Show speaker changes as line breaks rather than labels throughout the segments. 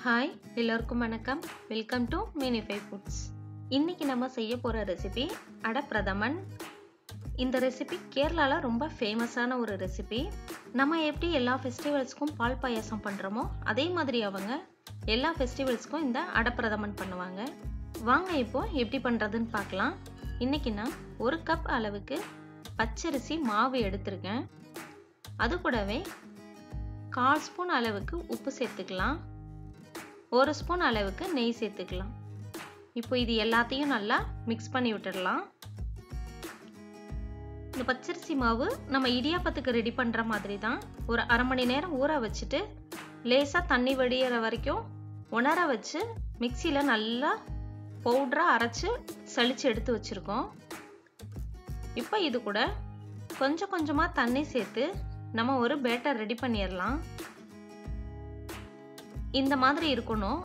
hi எல்லோருக்கும் வணக்கம் welcome to minify foods இன்னைக்கு நம்ம செய்ய போகிற ரெசிபி அடப்பிரதமன் இந்த ரெசிபி கேரளாவில் ரொம்ப ஃபேமஸான ஒரு ரெசிபி நம்ம எப்படி எல்லா ஃபெஸ்டிவல்ஸ்க்கும் பால் பாயாசம் பண்ணுறோமோ அதே மாதிரி அவங்க எல்லா ஃபெஸ்டிவல்ஸ்க்கும் இந்த அடப்பிரதமன் பண்ணுவாங்க வாங்க இப்போ எப்படி பண்ணுறதுன்னு பார்க்கலாம் இன்னைக்கு நான் ஒரு கப் அளவுக்கு பச்சரிசி மாவு எடுத்திருக்கேன் அது கூடவே கால் ஸ்பூன் அளவுக்கு உப்பு சேர்த்துக்கலாம் ஒரு ஸ்பூன் அளவுக்கு நெய் சேர்த்துக்கலாம் இப்போ இது எல்லாத்தையும் நல்லா மிக்ஸ் பண்ணி விட்டுடலாம் இந்த பச்சரிசி மாவு நம்ம இடியாப்பத்துக்கு ரெடி பண்ணுற மாதிரி தான் ஒரு அரை மணி நேரம் ஊற வச்சுட்டு லேசாக தண்ணி வடிகிற வரைக்கும் உணர வச்சு மிக்சியில் நல்லா பவுடராக அரைச்சி சளிச்சு எடுத்து வச்சுருக்கோம் இப்போ இது கூட கொஞ்சம் கொஞ்சமாக தண்ணி சேர்த்து நம்ம ஒரு பேட்டர் ரெடி பண்ணிடலாம் இந்த மாதிரி இருக்கணும்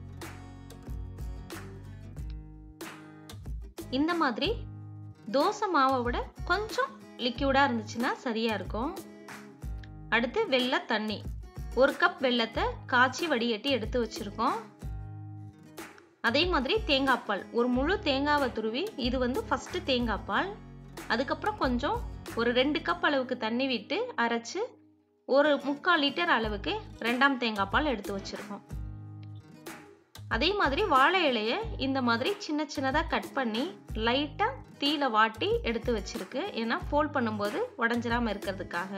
இந்த மாதிரி தோசை மாவை விட கொஞ்சம் லிக்யூடாக இருந்துச்சுன்னா சரியாக இருக்கும் அடுத்து வெள்ளை தண்ணி ஒரு கப் வெள்ளத்தை காய்ச்சி வடிகட்டி எடுத்து வச்சுருக்கோம் அதே மாதிரி தேங்காய் பால் ஒரு முழு தேங்காவை துருவி இது வந்து ஃபஸ்ட்டு தேங்காய் பால் அதுக்கப்புறம் கொஞ்சம் ஒரு ரெண்டு கப் அளவுக்கு தண்ணி விட்டு அரைச்சு ஒரு முக்கால் லிட்டர் அளவுக்கு ரெண்டாம் தேங்காய் பால் எடுத்து வச்சுருக்கோம் அதே மாதிரி வாழை இலையை இந்த மாதிரி சின்ன சின்னதாக கட் பண்ணி லைட்டாக தீயில வாட்டி எடுத்து வச்சிருக்கு ஏன்னா ஃபோல்ட் பண்ணும்போது உடஞ்சிராம இருக்கிறதுக்காக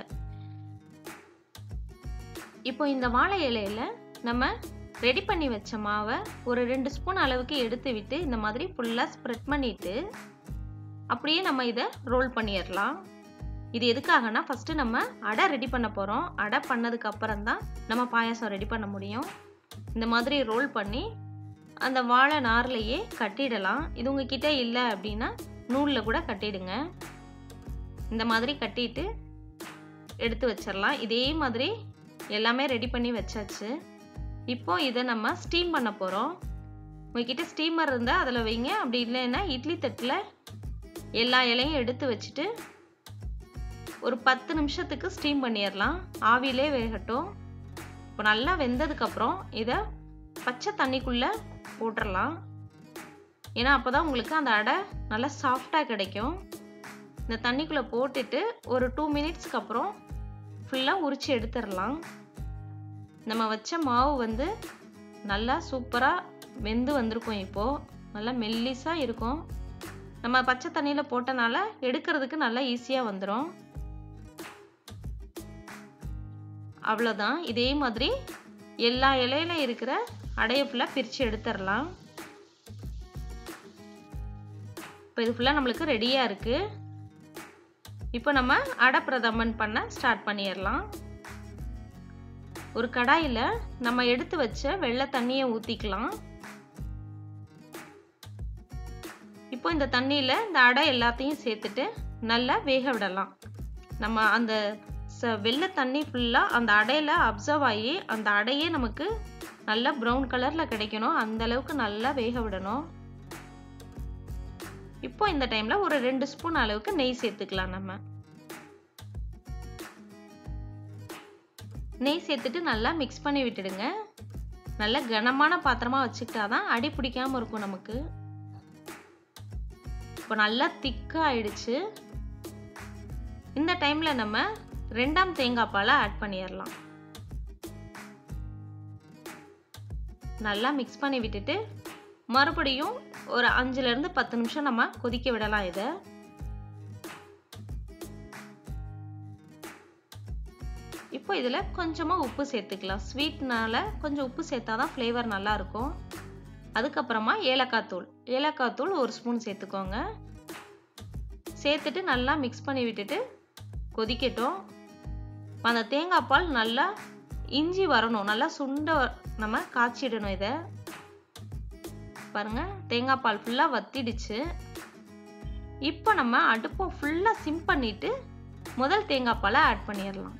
இப்போ இந்த வாழை இலையில நம்ம ரெடி பண்ணி வச்ச மாவை ஒரு ரெண்டு ஸ்பூன் அளவுக்கு எடுத்து விட்டு இந்த மாதிரி ஃபுல்லாக ஸ்ப்ரெட் பண்ணிட்டு அப்படியே நம்ம இதை ரோல் பண்ணிடலாம் இது எதுக்காகனா ஃபஸ்ட்டு நம்ம அடை ரெடி பண்ண போகிறோம் அடை பண்ணதுக்கு அப்புறம் தான் நம்ம பாயாசம் ரெடி பண்ண முடியும் இந்த மாதிரி ரோல் பண்ணி அந்த வாழை நார்லையே கட்டிடலாம் இது உங்ககிட்ட இல்லை அப்படின்னா நூலில் கூட கட்டிடுங்க இந்த மாதிரி கட்டிட்டு எடுத்து வச்சிடலாம் இதே மாதிரி எல்லாமே ரெடி பண்ணி வச்சாச்சு இப்போ இதை நம்ம ஸ்டீம் பண்ண போகிறோம் உங்ககிட்ட ஸ்டீமர் இருந்தால் அதில் வைங்க அப்படி இல்லைன்னா இட்லி தட்டில் எல்லா இலையும் எடுத்து வச்சுட்டு ஒரு பத்து நிமிஷத்துக்கு ஸ்டீம் பண்ணிடலாம் ஆவிலே வேகட்டும் இப்போ நல்லா வெந்ததுக்கப்புறம் இதை பச்சை தண்ணிக்குள்ளே போட்டுடலாம் ஏன்னா அப்போ தான் உங்களுக்கு அந்த அடை நல்லா சாஃப்டாக கிடைக்கும் இந்த தண்ணிக்குள்ளே போட்டுட்டு ஒரு டூ மினிட்ஸ்க்கு அப்புறம் ஃபுல்லாக உரித்து எடுத்துடலாம் நம்ம வச்ச மாவு வந்து நல்லா சூப்பராக வெந்து வந்திருக்கும் இப்போது நல்லா மெல்லிஸாக இருக்கும் நம்ம பச்சை தண்ணியில் போட்டனால எடுக்கிறதுக்கு நல்லா ஈஸியாக வந்துடும் அவ்வளோதான் இதே மாதிரி எல்லா இலையில இருக்கிற அடையை ஃபுல்லாக பிரித்து எடுத்துடலாம் இப்போ இது ஃபுல்லாக நம்மளுக்கு ரெடியாக இருக்குது இப்போ நம்ம அடை பிரதமன் பண்ண ஸ்டார்ட் பண்ணிடலாம் ஒரு கடாயில் நம்ம எடுத்து வச்ச வெள்ளை தண்ணியை ஊற்றிக்கலாம் இப்போ இந்த தண்ணியில் இந்த அடை எல்லாத்தையும் சேர்த்துட்டு நல்லா வேக விடலாம் நம்ம அந்த ச வெள்ளை தண்ணி ஃபுல்லாக அந்த அடையில் அப்சர்வ் ஆகி அந்த அடையே நமக்கு நல்லா ப்ரௌன் கலரில் கிடைக்கணும் அந்த அளவுக்கு நல்லா வேக விடணும் இப்போ இந்த டைமில் ஒரு ரெண்டு ஸ்பூன் அளவுக்கு நெய் சேர்த்துக்கலாம் நம்ம நெய் சேர்த்துட்டு நல்லா மிக்ஸ் பண்ணி விட்டுடுங்க நல்லா கனமான பாத்திரமாக வச்சுக்கிட்டா தான் அடி பிடிக்காமல் இருக்கும் நமக்கு இப்போ நல்லா திக்காக ஆயிடுச்சு இந்த டைமில் நம்ம ரெண்டாம் தேங்காய் பாலை ஆட் பண்ணிடலாம் நல்லா மிக்ஸ் பண்ணி விட்டுட்டு மறுபடியும் ஒரு அஞ்சுலேருந்து பத்து நிமிஷம் நம்ம கொதிக்க விடலாம் இதை இப்போ இதில் கொஞ்சமாக உப்பு சேர்த்துக்கலாம் ஸ்வீட்னால கொஞ்சம் உப்பு சேர்த்தா தான் ஃப்ளேவர் நல்லாயிருக்கும் அதுக்கப்புறமா ஏலக்காய் தூள் ஏலக்காய் தூள் ஒரு ஸ்பூன் சேர்த்துக்கோங்க சேர்த்துட்டு நல்லா மிக்ஸ் பண்ணி விட்டுட்டு கொதிக்கட்டும் அந்த தேங்காய் பால் நல்லா இஞ்சி வரணும் நல்லா சுண்ட நம்ம காய்ச்சிடணும் இதை பாருங்க தேங்காய் பால் ஃபுல்லாக வத்திடுச்சு இப்போ நம்ம அடுப்பை ஃபுல்லாக சிம் பண்ணிட்டு முதல் தேங்காய் பாலை ஆட் பண்ணிடலாம்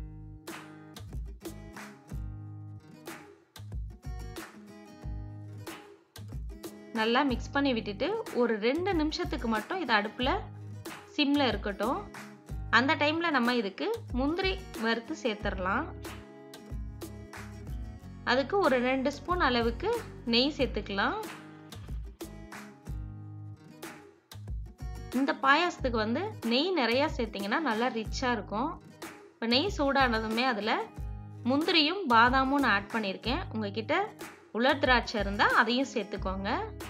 நல்லா மிக்ஸ் பண்ணி விட்டுட்டு ஒரு ரெண்டு நிமிஷத்துக்கு மட்டும் இது அடுப்பில் சிம்மில் இருக்கட்டும் அந்த டைமில் நம்ம இதுக்கு முந்திரி வறுத்து சேர்த்துடலாம் அதுக்கு ஒரு ரெண்டு ஸ்பூன் அளவுக்கு நெய் சேர்த்துக்கலாம் இந்த பாயாசத்துக்கு வந்து நெய் நிறையா சேர்த்திங்கன்னா நல்லா ரிச்சாக இருக்கும் இப்போ நெய் சூடானதுமே அதில் முந்திரியும் பாதாமும் நான் ஆட் பண்ணியிருக்கேன் உங்ககிட்ட உலர் திராட்சை இருந்தால் அதையும் சேர்த்துக்கோங்க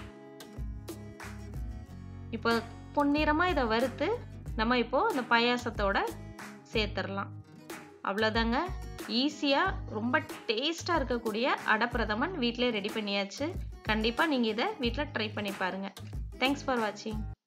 இப்போ பொன்னிறமாக இதை வறுத்து நம்ம இப்போது இந்த பாயாசத்தோட சேர்த்துடலாம் அவ்வளோதாங்க ஈஸியாக ரொம்ப டேஸ்ட்டாக இருக்கக்கூடிய அடப்பிரதமன் வீட்டிலே ரெடி பண்ணியாச்சு கண்டிப்பாக நீங்கள் இதை வீட்டில் ட்ரை பண்ணி பாருங்கள் தேங்க்ஸ் ஃபார் வாட்சிங்